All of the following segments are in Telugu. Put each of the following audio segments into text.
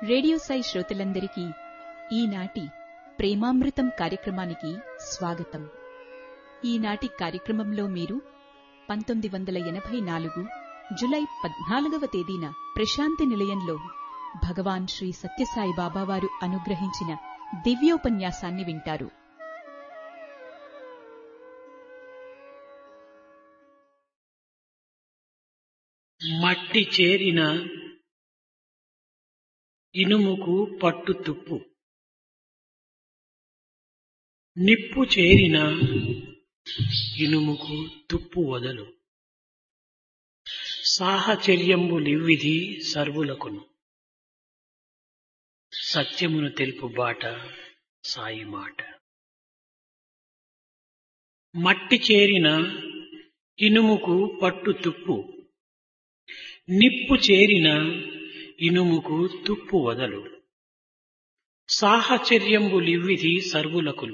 రేడియో సాయి శ్రోతలందరికీ ఈనాటి ప్రేమామృతం కార్యక్రమానికి స్వాగతం ఈనాటి కార్యక్రమంలో మీరు పంతొమ్మిది వందల ఎనభై నాలుగు జులై పద్నాలుగవ తేదీన ప్రశాంతి నిలయంలో భగవాన్ శ్రీ సత్యసాయి బాబావారు అనుగ్రహించిన దివ్యోపన్యాసాన్ని వింటారు మట్టి చేరిన ఇనుముకు పట్టు తుప్పు నిప్పు చేరిన ఇనుముకు తుప్పు వదలు సాహచర్యంబు లివ్విధి సర్వులకును సత్యమును తెలుపు బాట సాయి మాట మట్టి చేరిన ఇనుముకు పట్టు తుప్పు నిప్పు చేరిన ఇనుముకు తుప్పు వదలు సాహచర్యంబులివ్విధి సర్వులకులు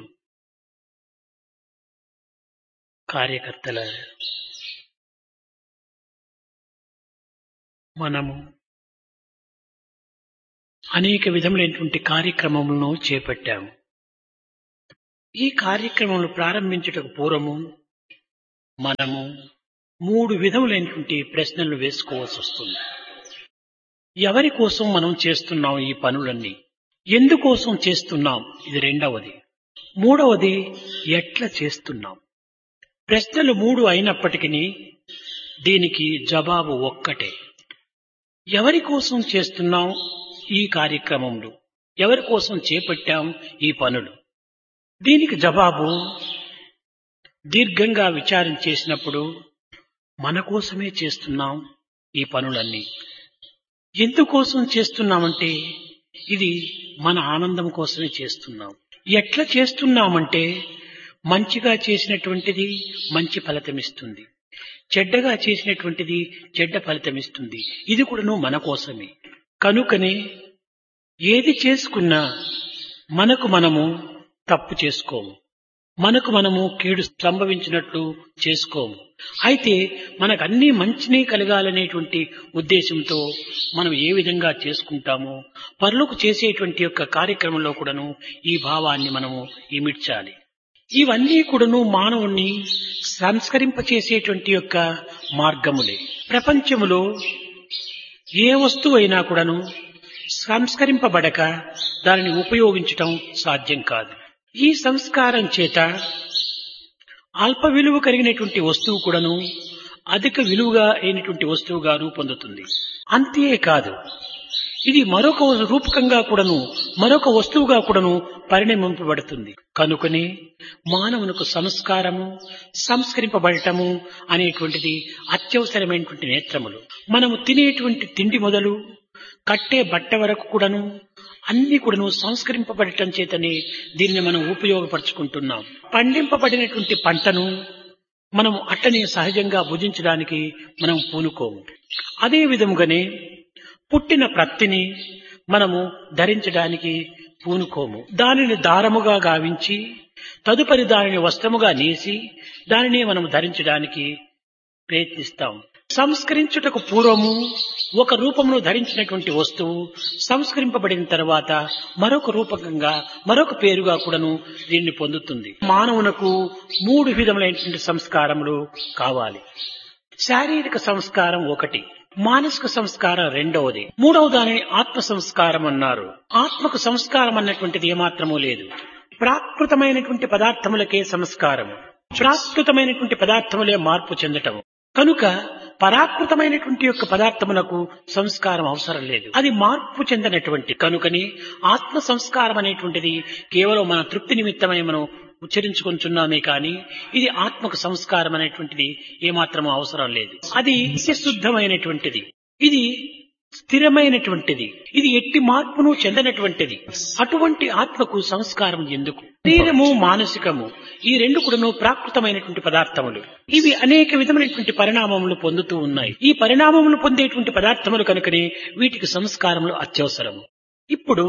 కార్యకర్తల మనము అనేక విధములైనటువంటి కార్యక్రమములను చేపట్టాము ఈ కార్యక్రమములు ప్రారంభించుటకు పూర్వము మనము మూడు విధములైనటువంటి ప్రశ్నలు వేసుకోవాల్సి వస్తుంది ఎవరి కోసం మనం చేస్తున్నాం ఈ పనులన్నీ ఎందుకోసం చేస్తున్నాం ఇది రెండవది మూడవది ఎట్లా చేస్తున్నాం ప్రశ్నలు మూడు అయినప్పటికీ దీనికి జవాబు ఒక్కటే ఎవరి కోసం చేస్తున్నాం ఈ కార్యక్రమంలో ఎవరి కోసం చేపట్టాం ఈ పనులు దీనికి జవాబు దీర్ఘంగా విచారం చేసినప్పుడు మన కోసమే చేస్తున్నాం ఈ పనులన్నీ ఎందుకోసం చేస్తున్నామంటే ఇది మన ఆనందం కోసమే చేస్తున్నాం ఎట్లా చేస్తున్నామంటే మంచిగా చేసినటువంటిది మంచి ఫలితమిస్తుంది చెడ్డగా చేసినటువంటిది చెడ్డ ఫలితమిస్తుంది ఇది కూడాను మన కోసమే కనుకనే ఏది చేసుకున్నా మనకు మనము తప్పు చేసుకోము మనకు మనము కీడు సంభవించినట్లు చేసుకోము అయితే మనకు అన్ని మంచినే కలగాలనేటువంటి ఉద్దేశంతో మనం ఏ విధంగా చేసుకుంటామో పరులకు చేసేటువంటి యొక్క కార్యక్రమంలో కూడాను ఈ భావాన్ని మనము ఇమిడ్చాలి ఇవన్నీ కూడాను మానవుణ్ణి సంస్కరింపచేసేటువంటి యొక్క మార్గములే ప్రపంచములో ఏ వస్తువైనా కూడాను సంస్కరింపబడక దానిని ఉపయోగించటం సాధ్యం కాదు ఈ సంస్కారం చేత అల్ప విలువ కలిగినటువంటి వస్తువు కూడాను అధిక విలువగా అయినటువంటి వస్తువుగా రూపొందుతుంది అంతేకాదు ఇది మరొక రూపకంగా కూడాను మరొక వస్తువుగా కూడాను పరిణమింపబడుతుంది కనుకనే మానవునకు సంస్కారము సంస్కరింపబడటము అనేటువంటిది అత్యవసరమైనటువంటి నేత్రములు మనము తినేటువంటి తిండి మొదలు కట్టే బట్ట వరకు కూడాను అన్ని కూడాను సంస్కరింపబడటం చేతనే దీన్ని మనం ఉపయోగపరుచుకుంటున్నాం పండింపబడినటువంటి పంటను మనం అట్టనే సహజంగా భుజించడానికి మనం పూనుకోము అదే విధముగానే పుట్టిన ప్రత్తిని మనము ధరించడానికి పూనుకోము దానిని దారముగా గావించి తదుపరి దానిని వస్త్రముగా నేసి దానిని మనం ధరించడానికి ప్రయత్నిస్తాం సంస్కరించుటకు పూర్వము ఒక రూపమును ధరించినటువంటి వస్తువు సంస్కరింపబడిన తర్వాత మరొక రూపకంగా మరొక పేరుగా కూడాను దీన్ని పొందుతుంది మానవునకు మూడు విధములైనటువంటి సంస్కారములు కావాలి శారీరక సంస్కారం ఒకటి మానసిక సంస్కారం రెండవది మూడవ దానిని ఆత్మ సంస్కారం అన్నారు ఆత్మకు సంస్కారం అన్నటువంటిది ఏమాత్రమూ లేదు ప్రాకృతమైనటువంటి పదార్థములకే సంస్కారము ప్రాకృతమైనటువంటి పదార్థములే మార్పు చెందటము కనుక పరాకృతమైనటువంటి యొక్క పదార్థములకు సంస్కారం అవసరం లేదు అది మార్పు చెందినటువంటి కనుకని ఆత్మ సంస్కారం అనేటువంటిది కేవలం మన తృప్తి నిమిత్తమై మనం ఉచ్చరించుకుంటున్నామే కానీ ఇది ఆత్మకు సంస్కారం అనేటువంటిది ఏమాత్రము అవసరం లేదు అది శుద్ధమైనటువంటిది ఇది స్థిరమైనటువంటిది ఇది ఎట్టి మార్పును చెందనటువంటిది అటువంటి ఆత్మకు సంస్కారం ఎందుకు శరీరము మానసికము ఈ రెండు కూడాను ప్రాకృతమైనటువంటి పదార్థములు ఇవి అనేక విధమైనటువంటి పరిణామములు పొందుతూ ఉన్నాయి ఈ పరిణామములు పొందేటువంటి పదార్థములు కనుకనే వీటికి సంస్కారములు అత్యవసరము ఇప్పుడు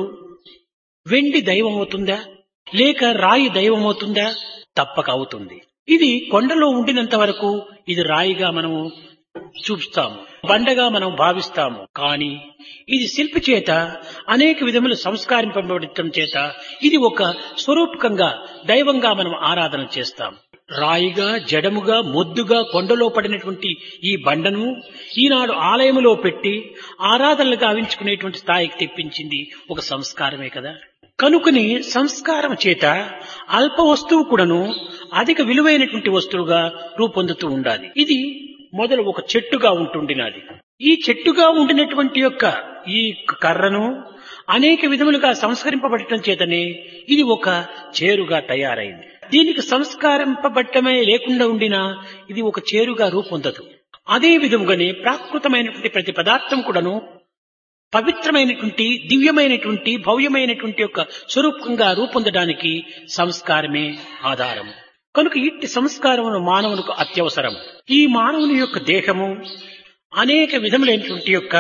వెండి దైవం అవుతుందా లేక రాయి దైవం అవుతుందా తప్పక అవుతుంది ఇది కొండలో ఉండినంత వరకు ఇది రాయిగా మనము చూస్తాము బండగా మనం భావిస్తాము కానీ ఇది శిల్పి చేత అనేక విధములు సంస్కారింపబడటం చేత ఇది ఒక స్వరూపకంగా దైవంగా మనం ఆరాధన చేస్తాం రాయిగా జడముగా మొద్దుగా కొండలో పడినటువంటి ఈ బండను ఈనాడు ఆలయములో పెట్టి ఆరాధనలు గావించుకునేటువంటి స్థాయికి తెప్పించింది ఒక సంస్కారమే కదా కనుకని సంస్కారం చేత అల్ప వస్తువు కూడాను అధిక విలువైనటువంటి వస్తువుగా రూపొందుతూ ఉండాలి ఇది మొదలు ఒక చెట్టుగా ఉంటుండినది ఈ చెట్టుగా ఉండినటువంటి యొక్క ఈ కర్రను అనేక విధములుగా సంస్కరింపబడటం చేతనే ఇది ఒక చేరుగా తయారైంది దీనికి సంస్కారింపబట్టమే లేకుండా ఉండినా ఇది ఒక చేరుగా రూపొందదు అదే విధముగానే ప్రాకృతమైనటువంటి ప్రతి పదార్థం కూడాను పవిత్రమైనటువంటి దివ్యమైనటువంటి భవ్యమైనటువంటి యొక్క స్వరూపంగా రూపొందడానికి సంస్కారమే ఆధారం కనుక ఇట్టి సంస్కారమును మానవునికి అత్యవసరం ఈ మానవుని యొక్క దేహము అనేక విధములైనటువంటి యొక్క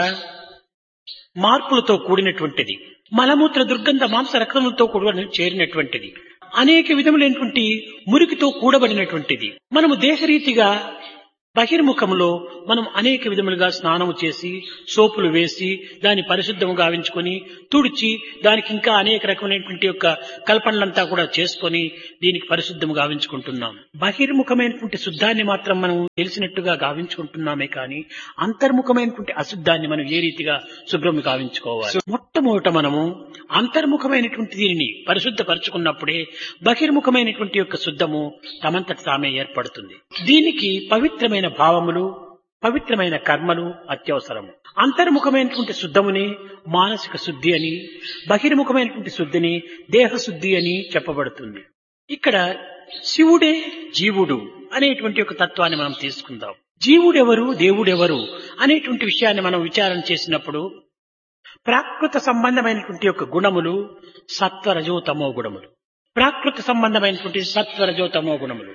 మార్పులతో కూడినటువంటిది మలమూత్ర దుర్గంధ మాంస రక్తములతో కూడా చేరినటువంటిది అనేక విధములైనటువంటి మురికితో కూడబడినటువంటిది మనము దేశరీతిగా బహిర్ముఖంలో మనం అనేక విధములుగా స్నానము చేసి సోపులు వేసి దాన్ని పరిశుద్ధము గావించుకొని తుడిచి దానికి ఇంకా అనేక రకమైనటువంటి యొక్క కల్పనలంతా కూడా చేసుకొని దీనికి పరిశుద్ధము గావించుకుంటున్నాం బహిర్ముఖమైనటువంటి శుద్ధాన్ని మాత్రం మనం తెలిసినట్టుగా గావించుకుంటున్నామే కానీ అంతర్ముఖమైనటువంటి అశుద్ధాన్ని మనం ఏ రీతిగా శుభ్రం గావించుకోవాలి మొట్టమొదట మనము అంతర్ముఖమైనటువంటి దీనిని పరిశుద్ధపరచుకున్నప్పుడే బహిర్ముఖమైనటువంటి యొక్క శుద్ధము తమంతట తామే ఏర్పడుతుంది దీనికి పవిత్రమైన భావములు పవిత్రమైన కర్మలు అత్యవసరము అంతర్ముఖమైనటువంటి శుద్ధముని మానసిక శుద్ధి అని బహిర్ముఖమైనటువంటి శుద్ధిని దేహశుద్ధి అని చెప్పబడుతుంది ఇక్కడ శివుడే జీవుడు అనేటువంటి ఒక తత్వాన్ని మనం తీసుకుందాం జీవుడెవరు దేవుడెవరు అనేటువంటి విషయాన్ని మనం విచారణ చేసినప్పుడు ప్రాకృత సంబంధమైనటువంటి యొక్క గుణములు సత్వరజోతమో గుణములు ప్రాకృత సంబంధమైనటువంటి సత్వరజోతమో గుణములు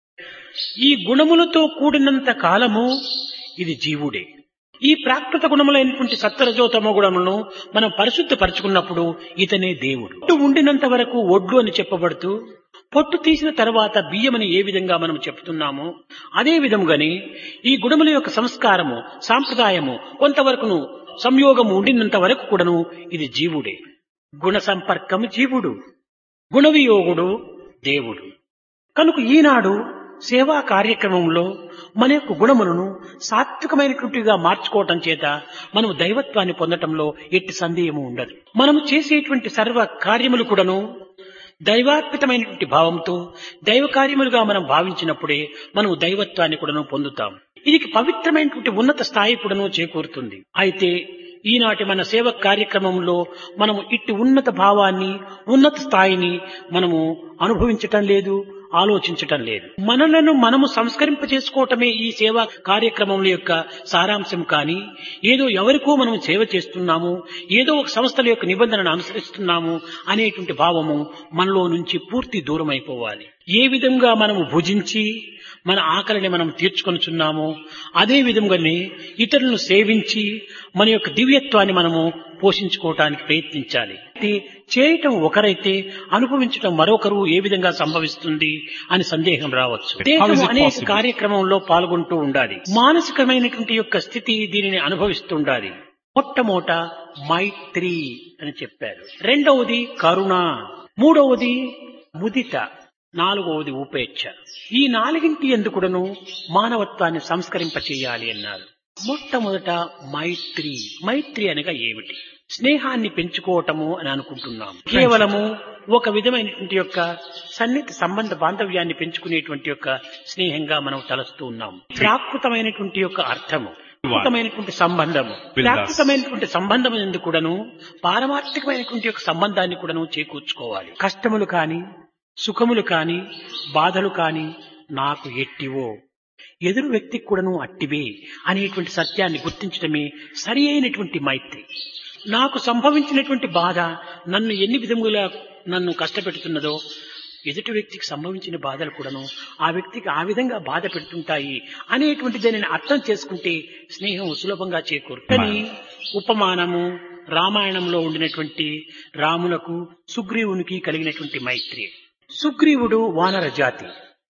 ఈ గుణములతో కూడినంత కాలము ఇది జీవుడే ఈ ప్రాకృత గుణములైనటువంటి సత్వరజోతమ గుణములను మనం పరిశుద్ధపరచుకున్నప్పుడు ఇతనే దేవుడు పొట్టు ఉండినంత వరకు ఒడ్డు అని చెప్పబడుతూ పొట్టు తీసిన తర్వాత బియ్యమని ఏ విధంగా మనం చెప్తున్నామో అదే విధంగానే ఈ గుణముల యొక్క సంస్కారము సాంప్రదాయము కొంతవరకును సంయోగము ఉండినంత వరకు కూడాను ఇది జీవుడే గుణ సంపర్కము జీవుడు గుణవియోగుడు దేవుడు కనుక ఈనాడు సేవా కార్యక్రమంలో మన యొక్క గుణములను సాత్వికమైనటువంటిగా మార్చుకోవటం చేత మనం దైవత్వాన్ని పొందటంలో ఎట్టి సందేహము ఉండదు మనం చేసేటువంటి సర్వ కార్యములు కూడాను దైవాత్మితమైనటువంటి భావంతో దైవ కార్యములుగా మనం భావించినప్పుడే మనం దైవత్వాన్ని కూడాను పొందుతాం ఇది పవిత్రమైనటువంటి ఉన్నత స్థాయి కూడాను చేకూరుతుంది అయితే ఈనాటి మన సేవ కార్యక్రమంలో మనము ఇట్టి ఉన్నత భావాన్ని ఉన్నత స్థాయిని మనము అనుభవించటం లేదు ఆలోచించటం లేదు మనలను మనము సంస్కరింప చేసుకోవటమే ఈ సేవా కార్యక్రమం యొక్క సారాంశం కానీ ఏదో ఎవరికో మనం సేవ చేస్తున్నాము ఏదో ఒక సంస్థల యొక్క నిబంధనను అనుసరిస్తున్నాము అనేటువంటి భావము మనలో నుంచి పూర్తి దూరం అయిపోవాలి ఏ విధంగా మనము భుజించి మన ఆకలిని మనం తీర్చుకొనుచున్నామో అదే విధంగానే ఇతరులను సేవించి మన యొక్క దివ్యత్వాన్ని మనము పోషించుకోవటానికి ప్రయత్నించాలి చేయటం ఒకరైతే అనుభవించటం మరొకరు ఏ విధంగా సంభవిస్తుంది అని సందేహం రావచ్చు దేశం అనేక కార్యక్రమంలో పాల్గొంటూ ఉండాలి మానసికమైనటువంటి యొక్క స్థితి దీనిని అనుభవిస్తుండాలి మొట్టమొదట మైత్రి అని చెప్పారు రెండవది కరుణ మూడవది ముదిత నాలుగవది ఉపేక్ష ఈ నాలుగింటి ఎందుకుడను మానవత్వాన్ని సంస్కరింప చేయాలి అన్నారు మొట్టమొదట మైత్రి మైత్రి అనగా ఏమిటి స్నేహాన్ని పెంచుకోవటము అని అనుకుంటున్నాం కేవలము ఒక విధమైనటువంటి యొక్క సన్నిహిత సంబంధ బాంధవ్యాన్ని పెంచుకునేటువంటి యొక్క స్నేహంగా మనం తలస్తూ ఉన్నాం ప్రాకృతమైనటువంటి యొక్క అర్థము ప్రాకృతమైనటువంటి సంబంధము ప్రాకృతమైనటువంటి సంబంధం ఎందుకు కూడాను పారమార్థికమైనటువంటి యొక్క సంబంధాన్ని కూడాను చేకూర్చుకోవాలి కష్టములు కాని సుఖములు కాని బాధలు కాని నాకు ఎట్టివో ఎదురు వ్యక్తికి కూడాను అట్టివే అనేటువంటి సత్యాన్ని గుర్తించడమే సరి అయినటువంటి మైత్రి నాకు సంభవించినటువంటి బాధ నన్ను ఎన్ని విధములుగా నన్ను కష్టపెడుతున్నదో ఎదుటి వ్యక్తికి సంభవించిన బాధలు కూడాను ఆ వ్యక్తికి ఆ విధంగా బాధ పెడుతుంటాయి అనేటువంటి దానిని అర్థం చేసుకుంటే స్నేహం సులభంగా చేకూరు కానీ ఉపమానము రామాయణంలో ఉండినటువంటి రాములకు సుగ్రీవునికి కలిగినటువంటి మైత్రి సుగ్రీవుడు వానర జాతి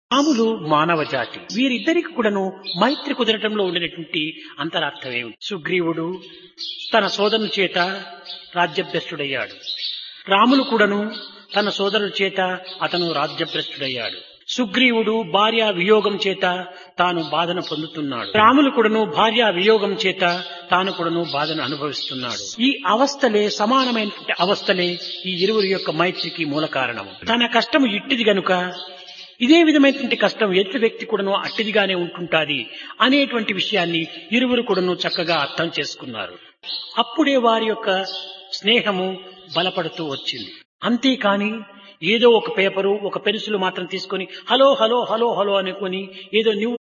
రాములు మానవ జాతి వీరిద్దరికి కూడాను మైత్రి కుదరటంలో ఉండినటువంటి అంతరార్థం ఏమిటి సుగ్రీవుడు తన సోదరుని చేత రాజ్యభ్రష్టుడయ్యాడు రాములు కూడాను తన సోదరుల చేత అతను రాజ్యభ్రష్టుడయ్యాడు సుగ్రీవుడు భార్య వియోగం చేత తాను బాధను పొందుతున్నాడు రాములు కూడాను భార్య వియోగం చేత తాను కూడాను బాధను అనుభవిస్తున్నాడు ఈ అవస్థలే సమానమైనటువంటి అవస్థలే ఈ ఇరువురి యొక్క మైత్రికి మూల కారణము తన కష్టము ఇట్టిది గనుక ఇదే విధమైనటువంటి కష్టం ఎదుటి వ్యక్తి కూడాను అట్టిదిగానే ఉంటుంటాది అనేటువంటి విషయాన్ని ఇరువురు కూడాను చక్కగా అర్థం చేసుకున్నారు అప్పుడే వారి యొక్క స్నేహము బలపడుతూ వచ్చింది అంతేకాని ఏదో ఒక పేపరు ఒక పెన్సిల్ మాత్రం తీసుకొని హలో హలో హలో హలో అనుకొని ఏదో నువ్వు